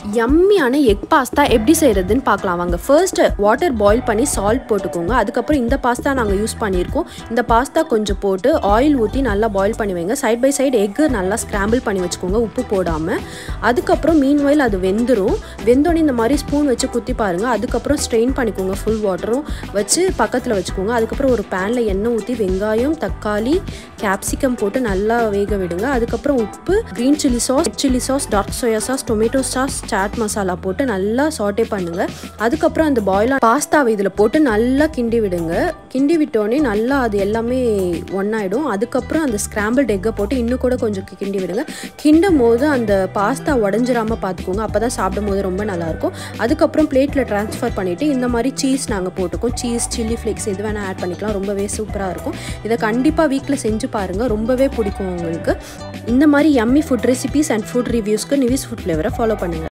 யம்மியான egg pasta எப்படி செய்கிறதுன்னு பார்க்கலாம் வாங்க ஃபர்ஸ்ட் வாட்டர் பாயில் பண்ணி சால்ட் போட்டுக்கோங்க அதுக்கப்புறம் இந்த பாஸ்தா நாங்கள் யூஸ் பண்ணியிருக்கோம் இந்த பாஸ்தா கொஞ்சம் போட்டு ஆயில் ஊற்றி நல்லா பாயில் பண்ணி வைங்க சைட் பை சைடு எக்கு நல்லா ஸ்க்ராம்பிள் பண்ணி வச்சுக்கோங்க உப்பு போடாமல் அதுக்கப்புறம் மீன் வயல் அது வெந்துடும் வெந்தோடனே இந்த மாதிரி ஸ்பூன் வச்சு குத்தி பாருங்கள் அதுக்கப்புறம் ஸ்ட்ரெயின் பண்ணிக்கோங்க ஃபுல் வாட்டரும் வச்சு பக்கத்தில் வச்சுக்கோங்க அதுக்கப்புறம் ஒரு பேனில் எண்ணெய் ஊற்றி வெங்காயம் தக்காளி கேப்சிகம் போட்டு நல்லா வேக விடுங்க அதுக்கப்புறம் உப்பு green chilli sauce chilli sauce dark soya sauce tomato sauce chaat masala போட்டு நல்லா சாட்டே பண்ணுங்க அதுக்கப்புறம் அந்த பாயிலாக பாஸ்தாவை இதில் போட்டு நல்லா கிண்டி விடுங்க கிண்டி விட்டோடனே நல்லா அது எல்லாமே ஒன்றாயிடும் அதுக்கப்புறம் அந்த ஸ்க்ராம்பிள்ட் எக்கை போட்டு இன்னும் கூட கொஞ்சம் கிண்டி விடுங்க கிண்டும் போது அந்த பாஸ்தா உடஞ்சிராம பார்த்துக்கோங்க அப்போ தான் சாப்பிடும் போது ரொம்ப நல்லாயிருக்கும் அதுக்கப்புறம் பிளேட்டில் ட்ரான்ஸ்ஃபர் பண்ணிவிட்டு இந்த மாதிரி சீஸ் நாங்கள் போட்டுக்கோம் சீஸ் சில்லி ஃப்ளேக்ஸ் எது வேணால் ஆட் பண்ணிக்கலாம் ரொம்பவே சூப்பராக இருக்கும் இதை கண்டிப்பாக வீட்டில் செஞ்சு பாருங்கள் ரொம்பவே பிடிக்கும் உங்களுக்கு இந்த மாதிரி yummy food recipes and food ரிவ்யூஸ்க்கு நிவிஸ் ஃபுட் ஃப்ளேவரை ஃபாலோ பண்ணுங்கள்